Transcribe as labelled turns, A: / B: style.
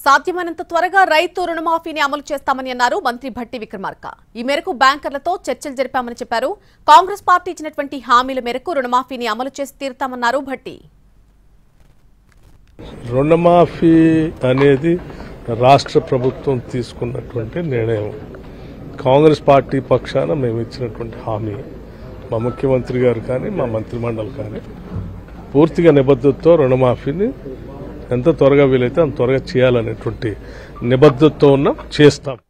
A: సాధ్యమైనంత త్వరగా రైతు రుణమాఫీని అమలు చేస్తామని అన్నారు మంత్రి భట్టి విక్రమార్క ఈ మేరకు బ్యాంకర్లతో చర్చలు జరిపామని చెప్పారు కాంగ్రెస్ పార్టీ ఇచ్చినటువంటి హామీల మేరకు రుణమాఫీని అమలు చేసి తీరుతామన్నారు భట్టి
B: రుణమాఫీ అనేది రాష్ట్ర ప్రభుత్వం తీసుకున్నటువంటి నిర్ణయం కాంగ్రెస్ పార్టీ పక్షాన మేము ఇచ్చినటువంటి హామీ మా ముఖ్యమంత్రి గారు కానీ మా మంత్రిమండలి కానీ పూర్తిగా నిబద్ధతతో రుణమాఫీని ఎంత త్వరగా వీలైతే అంత త్వరగా చేయాలనేటువంటి నిబద్ధతతో ఉన్న చేస్తాం